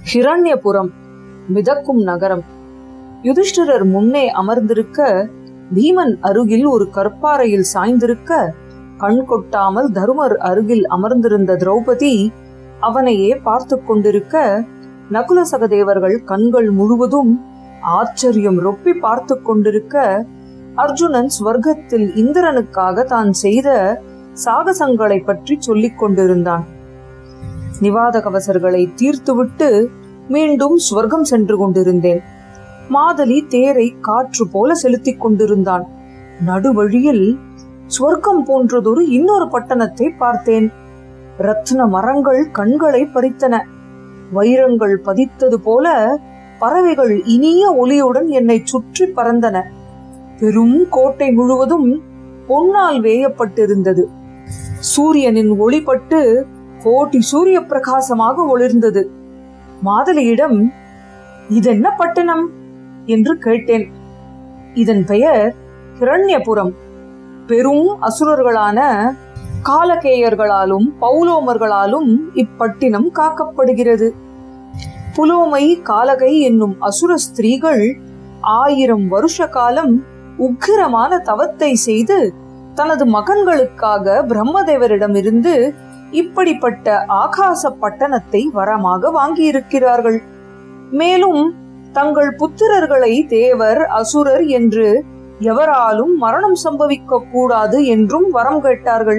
ஹிரண்யபுரம் மிதக்கும் நகரம் யுதிஷ்டிரர் முன்னே அமர்ந்திருக்க பீமன் அருகில் ஒரு கற்பாறையில் சாய்ந்திருக்க கண் கொட்டாமல் தருமர் அருகில் அமர்ந்திருந்த திரௌபதி அவனையே பார்த்து கொண்டிருக்க நகுல சகதேவர்கள் கண்கள் முழுவதும் ஆச்சரியம் ரொப்பி பார்த்து கொண்டிருக்க அர்ஜுனன் ஸ்வர்க்கத்தில் இந்திரனுக்காக தான் செய்த சாகசங்களை பற்றி சொல்லிக் கொண்டிருந்தான் நிவாத கவசர்களை தீர்த்துவிட்டு மீண்டும் ஸ்வர்க்கம் சென்று கொண்டிருந்தேன் மாதலி தேரை காற்று போல செலுத்திக் கொண்டிருந்தான் நடுவழியில் ஸ்வர்க்கம் போன்றதொரு இன்னொரு பட்டணத்தை பார்த்தேன் ரத்ன மரங்கள் கண்களை பறித்தன வைரங்கள் பதித்தது போல பறவைகள் இனிய ஒளியுடன் என்னை சுற்றி பறந்தன பெரும் கோட்டை முழுவதும் பொன்னால் வேயப்பட்டிருந்தது சூரியனின் ஒளிப்பட்டு கோட்டி சூரிய பிரகாசமாக ஒளிர்ந்தது மாதலியிடம் இதென்ன பட்டணம் என்று கேட்டேன் இதன் பெயர் ஹிரண்யபுரம் பெரும் அசுரர்களான காலகேயர்களாலும் பௌலோமர்களாலும் இப்பட்டினம் காக்கப்படுகிறது புலோமை காலகை என்னும் அசுர ஸ்திரீகள் ஆயிரம் வருஷ காலம் உக்கிரமான தவத்தை செய்து தனது மகன்களுக்காக பிரம்மதேவரிடமிருந்து இப்படிப்பட்ட ஆகாச பட்டணத்தை வரமாக வாங்கியிருக்கிறார்கள் மேலும் தங்கள் புத்திரர்களை தேவர் அசுரர் என்று எவராலும் மரணம் சம்பவிக்க கூடாது என்றும் வரம் கேட்டார்கள்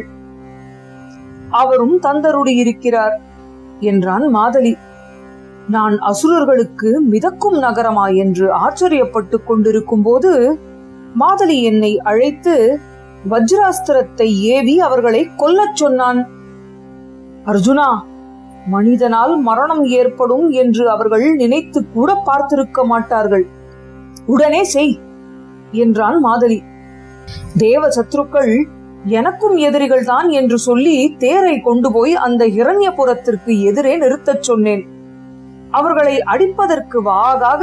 அவரும் தந்தருடியிருக்கிறார் என்றான் மாதலி நான் அசுரர்களுக்கு மிதக்கும் நகரமா என்று ஆச்சரியப்பட்டுக் கொண்டிருக்கும் போது மாதலி என்னை அழைத்து வஜ்ராஸ்திரத்தை ஏவி அவர்களை கொல்லச் சொன்னான் அர்ஜுனா மனிதனால் மரணம் ஏற்படும் என்று அவர்கள் நினைத்து கூட பார்த்திருக்க மாட்டார்கள் உடனே செய் என்றான் மாதலி தேவ சத்ருக்கள் எனக்கும் எதிரிகள் தான் என்று சொல்லி தேரை கொண்டு போய் அந்த இரண்யபுரத்திற்கு எதிரே நிறுத்தச் சொன்னேன் அவர்களை அடிப்பதற்கு வாகாக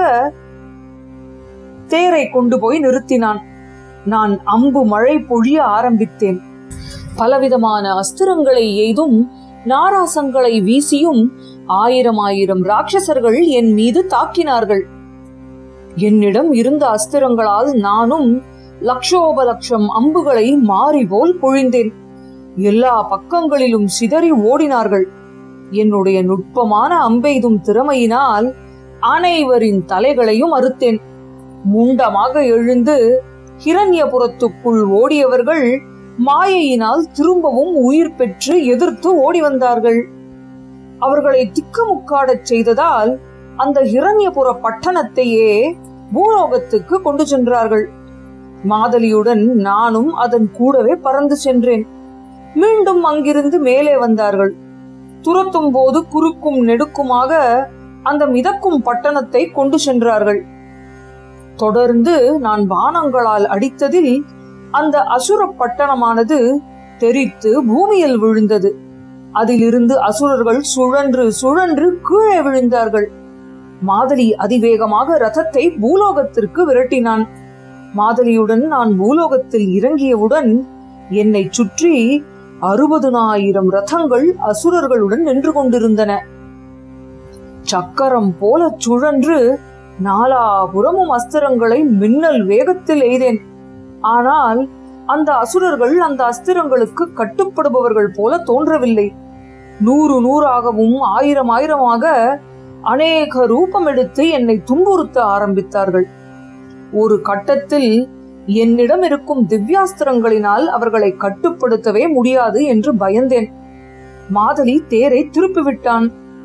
தேரை கொண்டு போய் நிறுத்தினான் நான் அம்பு மழை பொழிய ஆரம்பித்தேன் பலவிதமான அஸ்திரங்களை எய்தும் நாராசங்களை வீசியும் ஆயிரம் ஆயிரம் ராட்சசர்கள் என் மீது தாக்கினார்கள் என்னிடம் இருந்த அஸ்திரங்களால் நானும் லட்சோப லட்சம் அம்புகளை மாறி போல் பொழிந்தேன் எல்லா பக்கங்களிலும் சிதறி ஓடினார்கள் என்னுடைய நுட்பமான அம்பெய்தும் திறமையினால் அனைவரின் தலைகளையும் அறுத்தேன் முண்டமாக எழுந்து ஹிரண்யபுரத்துக்குள் ஓடியவர்கள் மாயையினால் திரும்பவும் உயிர் பெற்று எதிர்த்து ஓடி வந்தார்கள் அவர்களை திக்குமுக்காடச் செய்ததால் அந்த ஹிரண்யபுர பட்டணத்தையே பூலோகத்துக்கு கொண்டு சென்றார்கள் மாதலியுடன் நானும் அதன் கூடவே பறந்து சென்றேன் மீண்டும் அங்கிருந்து மேலே வந்தார்கள் துரத்தும் போது குறுக்கும் நெடுக்குமாக அந்த மிதக்கும் பட்டணத்தை கொண்டு சென்றார்கள் தொடர்ந்து நான் பானங்களால் அடித்ததில் அந்த அசுர பட்டணமானது தெரித்து பூமியில் விழுந்தது அதிலிருந்து அசுரர்கள் சுழன்று சுழன்று கீழே விழுந்தார்கள் மாதலி அதிவேகமாக ரதத்தை பூலோகத்திற்கு விரட்டினான் மாதலியுடன் நான் பூலோகத்தில் இறங்கியவுடன் என்னை சுற்றி அறுபதுனாயிரம் ரதங்கள் அசுரர்களுடன் நின்று கொண்டிருந்தன சக்கரம் போல சுழன்று நாலாபுறமும் அஸ்திரங்களை மின்னல் வேகத்தில் எய்தேன் ஆனால் அந்த அசுரர்கள் அந்த அஸ்திரங்களுக்கு கட்டுப்படுபவர்கள் போல தோன்றவில்லை நூறு நூறாகவும் ஆயிரம் ஆயிரமாக அநேக ரூபம் எடுத்து என்னை துன்புறுத்த ஆரம்பித்தார்கள் ஒரு கட்டத்தில் என்னிடம் இருக்கும் திவ்யாஸ்திரங்களினால் அவர்களை கட்டுப்படுத்தவே முடியாது என்று பயந்தேன் மாதலி தேரை திருப்பிவிட்டான்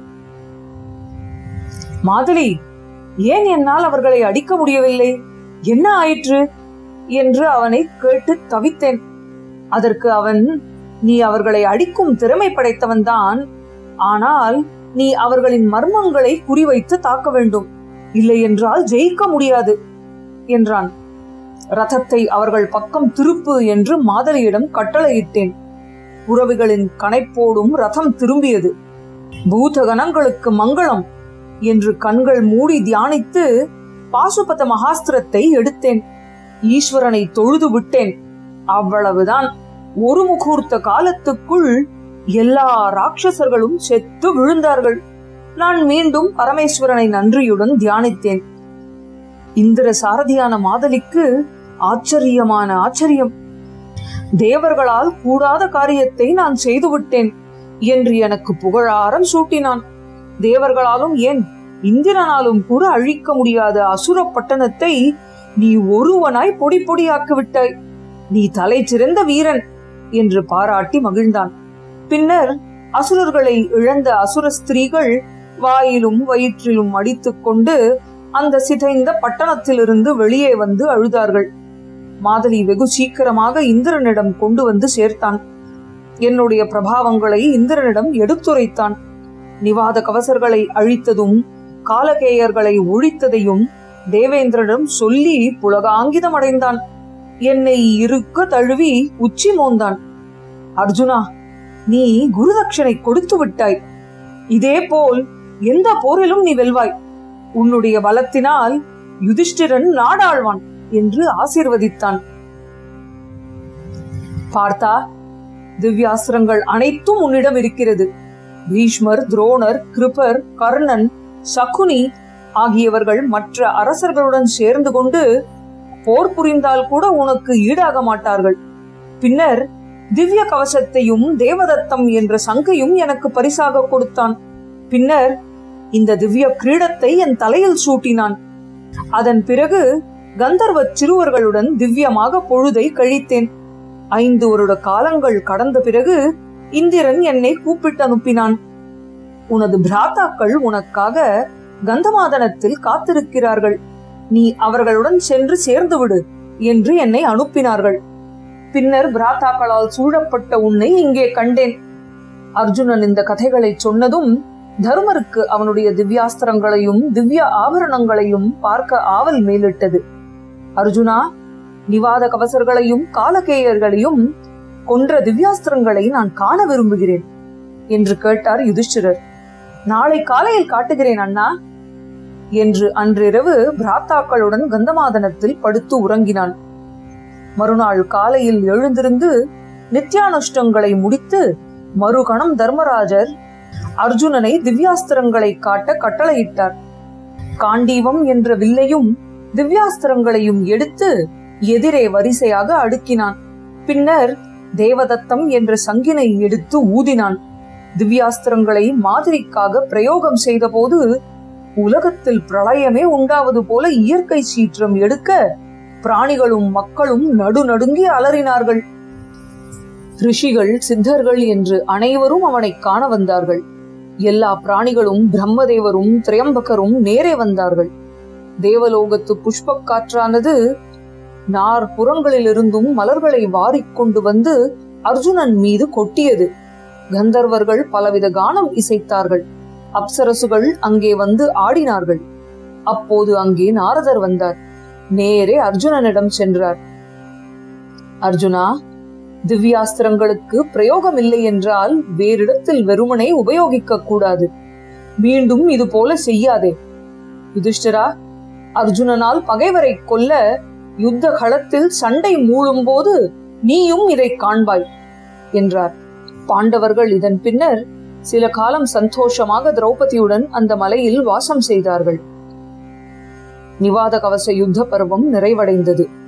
மாதலி ஏன் என்னால் அவர்களை அடிக்க முடியவில்லை என்ன ஆயிற்று என்று அவனை கேட்டு தவித்தேன் அதற்கு அவன் நீ அவர்களை அடிக்கும் திறமை படைத்தவன்தான் ஆனால் நீ அவர்களின் மர்மங்களை குறிவைத்து தாக்க வேண்டும் இல்லை என்றால் ஜெயிக்க முடியாது என்றான் ரதத்தை அவர்கள் பக்கம் திருப்பு என்று மாதலியிடம் கட்டளையிட்டேன் உறவுகளின் கணைப்போடும் ரதம் திரும்பியது பூதகணங்களுக்கு மங்களம் என்று கண்கள் மூடி தியானித்து பாசுபத மகாஸ்திரத்தை எடுத்தேன் ஈஸ்வரனை தொழுது விட்டேன் அவ்வளவுதான் ஒரு முகூர்த்த காலத்துக்குள் எல்லா ராட்சசர்களும் செத்து விழுந்தார்கள் நான் மீண்டும் பரமேஸ்வரனை நன்றியுடன் தியானித்தேன் இந்திர சாரதியான மாதலிக்கு ஆச்சரியமான ஆச்சரியம் தேவர்களால் கூடாத காரியத்தை நான் செய்துவிட்டேன் என்று எனக்கு புகழாரம் சூட்டினான் தேவர்களாலும் ஏன் இந்திரனாலும் கூட அழிக்க முடியாத அசுர பட்டணத்தை நீ ஒருவனாய் பொடி பொடியாக்கி விட்டாய் நீ தலை சிறந்த வீரன் என்று பாராட்டி மகிழ்ந்தான் பின்னர் அசுரர்களை இழந்த அசுர ஸ்திரீகள் வாயிலும் வயிற்றிலும் அடித்துக் கொண்டு அந்த சிதைந்த பட்டணத்திலிருந்து வெளியே வந்து அழுதார்கள் மாதலி வெகு சீக்கிரமாக இந்திரனிடம் கொண்டு வந்து சேர்த்தான் என்னுடைய பிரபாவங்களை இந்திரனிடம் எடுத்துரைத்தான் நிவாத கவசர்களை அழித்ததும் காலகேயர்களை ஒழித்ததையும் தேவேந்திரனிடம் சொல்லி புலகாங்கிதம் அடைந்தான் என்னை இருக்க தழுவி உச்சி மோந்தான் அர்ஜுனா நீ குருதட்சணை கொடுத்து விட்டாய் இதே போல் எந்த போரிலும் நீ வெல்வாய் உன்னுடைய பலத்தினால் யுதிஷ்டிரன் நாடாழ்வான் என்று ஆசீர்வதித்தான் பார்த்தா திவ்யாஸ்திரங்கள் அனைத்தும் உன்னிடம் இருக்கிறது பீஷ்மர் துரோணர் கிருபர் கர்ணன் சகுனி ஆகியவர்கள் மற்ற அரசர்களுடன் சேர்ந்து கொண்டு போர் புரிந்தால் கூட உனக்கு ஈடாக மாட்டார்கள் பின்னர் திவ்ய கவசத்தையும் தேவதத்தம் என்ற சங்கையும் எனக்கு பரிசாக கொடுத்தான் பின்னர் இந்த திவ்ய கிரீடத்தை என் தலையில் சூட்டினான் அதன் பிறகு கந்தர்வ சிறுவர்களுடன் திவ்யமாக பொழுதை கழித்தேன் ஐந்து வருட காலங்கள் கடந்த பிறகு இந்திரன் என்னை கூப்பிட்டு அனுப்பினான் உனது பிராத்தாக்கள் உனக்காக கந்தமாதனத்தில் காத்திருக்கிறார்கள் நீ அவர்களுடன் சென்று சேர்ந்து விடு என்று என்னை அனுப்பினார்கள் பின்னர் பிராத்தாக்களால் சூழப்பட்ட உன்னை இங்கே கண்டேன் அர்ஜுனன் இந்த கதைகளை சொன்னதும் தர்மருக்கு அவனுடைய திவ்யாஸ்திரங்களையும் திவ்ய ஆபரணங்களையும் பார்க்க ஆவல் மேலிட்டது அர்ஜுனா நிவாத கவசர்களையும் காலகேயர்களையும் கொன்ற திவ்யாஸ்திரங்களை நான் காண விரும்புகிறேன் என்று கேட்டார் யுதிஷ்டிரர் நாளை காலையில் காட்டுகிறேன் அண்ணா என்று அன்றிரவு பிராத்தாக்களுடன் கந்தமாதனத்தில் படுத்து உறங்கினான் மறுநாள் காலையில் எழுந்திருந்து நித்யானுஷ்டங்களை முடித்து மறுகணம் தர்மராஜர் அர்ஜுனனை திவ்யாஸ்திரங்களை காட்ட கட்டளையிட்டார் காண்டீவம் என்ற வில்லையும் திவ்யாஸ்திரங்களையும் எடுத்து எதிரே வரிசையாக அடுக்கினான் பின்னர் தேவதத்தம் என்ற சங்கினை எடுத்து ஊதினான் திவ்யாஸ்திரங்களை மாதிரிக்காக பிரயோகம் செய்தபோது உலகத்தில் பிரளயமே உண்டாவது போல இயற்கை சீற்றம் எடுக்க பிராணிகளும் மக்களும் நடுநடுங்கி அலறினார்கள் ரிஷிகள் சித்தர்கள் என்று அனைவரும் அவனை காண வந்தார்கள் எல்லா பிராணிகளும் பிரம்மதேவரும் திரையம்பகரும் நேரே வந்தார்கள் தேவலோகத்து புஷ்பக் காற்றானது நார் புறங்களிலிருந்தும் மலர்களை வாரிக்கொண்டு வந்து அர்ஜுனன் மீது கொட்டியது கந்தர்வர்கள் பலவித கானம் இசைத்தார்கள் அப்சரசுகள் அங்கே வந்து ஆடினார்கள் அப்போது அங்கே நாரதர் வந்தார் நேரே அர்ஜுனனிடம் சென்றார் அர்ஜுனா திவ்யாஸ்திரங்களுக்கு பிரயோகம் இல்லை என்றால் வேறிடத்தில் வெறுமனை உபயோகிக்க கூடாது மீண்டும் இது போல செய்யாதே யுதிஷ்டரா அர்ஜுனனால் பகைவரை கொல்ல யுத்த களத்தில் சண்டை மூழும் போது நீயும் இதை காண்பாய் என்றார் பாண்டவர்கள் இதன் பின்னர் சில காலம் சந்தோஷமாக திரௌபதியுடன் அந்த மலையில் வாசம் செய்தார்கள் நிவாத கவச யுத்த பருவம் நிறைவடைந்தது